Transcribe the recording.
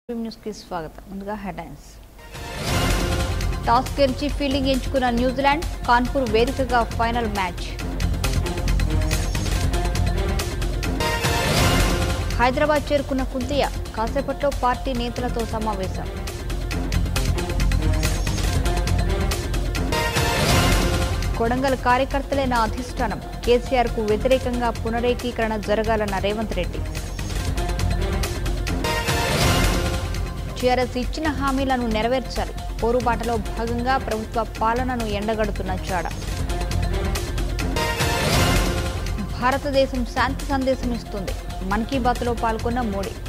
news కి స్వాగతం ముందుగా హెడ్లైన్స్ టాస్ గెలిచి ఫీల్డింగ్ ఎంచుకున్న న్యూజిలాండ్ కాన్పూర్ వేదికగా ఫైనల్ మ్యాచ్ హైదరాబాద్ చేరుకున్న కుంతియ కాసేపట్లో పార్టీ నేతలతో సమావేశం కొడంగల్ కార్యకర్తలే నా అధిష్టానం కేసీఆర్ కు వ్యతిరేకంగా పునరేకీకరణ జరగాలన్న రేవంత్ రెడ్డి టీఆర్ఎస్ ఇచ్చిన హామీలను నెరవేర్చాలి పోరుబాటలో భాగంగా ప్రభుత్వ పాలనను ఎండగడుతున్న చాడ భారతదేశం శాంతి సందేశం ఇస్తుంది మన్ కీ బాత్లో పాల్గొన్న మోడీ